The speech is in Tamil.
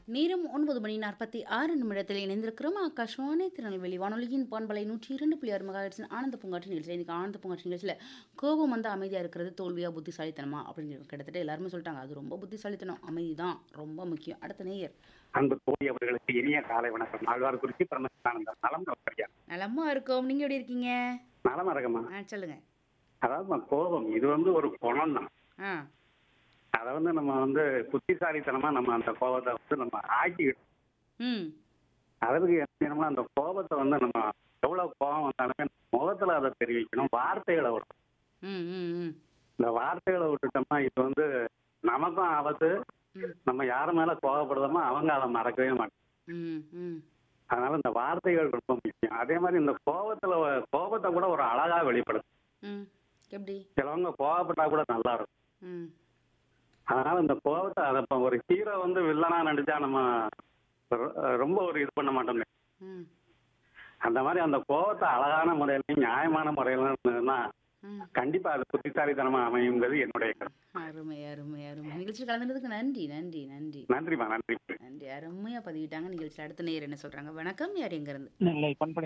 நேரம் ஒன்பது மணி நாற்பத்தி ஆறு நிமிடத்தில் இணைந்திருக்கிறோம் ஆகாஷ்வாணி திருநெல்வேலி வானொலியின் பண்பலை நூற்றி இரண்டு புள்ளி ஆறு மகாட்சின் ஆனந்த பூங்காற்று நிகழ்ச்சியில் இன்னைக்கு ஆனந்த பூங்காற்று நிகழ்ச்சியில் கோபம் வந்து அமைதியாக இருக்கிறது தோல்வியா புத்திசாலித்தனமா அப்படின்னு கிட்டத்தட்ட எல்லாருமே சொல்லிட்டாங்க அது ரொம்ப புத்திசாலித்தனம் அமைதி தான் ரொம்ப முக்கியம் அடுத்த நேயர் அன்பு தோழி அவர்களுக்கு இனிய காலை வணக்கம் ஆழ்வார் குறிச்சி பரமசிவானந்தர் நலம் நோக்கரியா நலமா இருக்கோம் நீங்க எப்படி இருக்கீங்க நலமா இருக்கமா ஆ சொல்லுங்க அதாவது கோபம் இது வந்து ஒரு குணம் தான் ஆ அதை வந்து நம்ம வந்து புத்திசாலித்தனமா நம்ம அந்த கோபத்தை வந்து நம்ம ஆக்கிக்கிட்டோம் ம் அதற்கு என்ன செய்யணும்னா அந்த கோபத்தை வந்து நம்ம எவ்வளவு கோபம் வந்தாலுமே முகத்துல அதை தெரிவிக்கணும் வார்த்தைகளை விடணும் ம் ம் ம் இந்த வார்த்தைகளை விட்டுட்டோம்னா இது வந்து நமக்கும் ஆபத்து ம். நம்ம யார் மேல கோபப்படுதோமோ அவங்க அதை மறக்கவே மாட்டாங்க ம் ம் அதனால இந்த வார்த்தைகள் ரொம்ப முக்கியம் அதே மாதிரி இந்த கோபத்துல கோபத்தை கூட ஒரு அழகா வெளிப்படுத்தும் ம் எப்படி சிலவங்க கோவப்பட்டா கூட நல்லா இருக்கும் ம் அதனால இந்த கோபத்தை அதை இப்போ ஒரு ஹீரோ வந்து வில்லனா நடிச்சா நம்ம ரொ- ரொம்ப ஒரு இது பண்ண மாட்டோம் ம் அந்த மாதிரி அந்த கோபத்தை அழகான முறையில நியாயமான முறையில இருந்ததுன்னா ம் கண்டிப்பா அது புத்திசாலித்தனமா அமையுங்கிறது என்னுடைய கருத்து அருமை அருமை அருமை நிகழ்ச்சியில் கலந்துறதுக்கு நன்றி நன்றி நன்றி நன்றிமா நன்றி நன்றி அருமையாக பதிவிட்டாங்க நிகழ்ச்சியில் அடுத்த நேயர் என்ன சொல்கிறாங்க வணக்கம் யார் எங்கேருந்து நெல்லை பண்பனை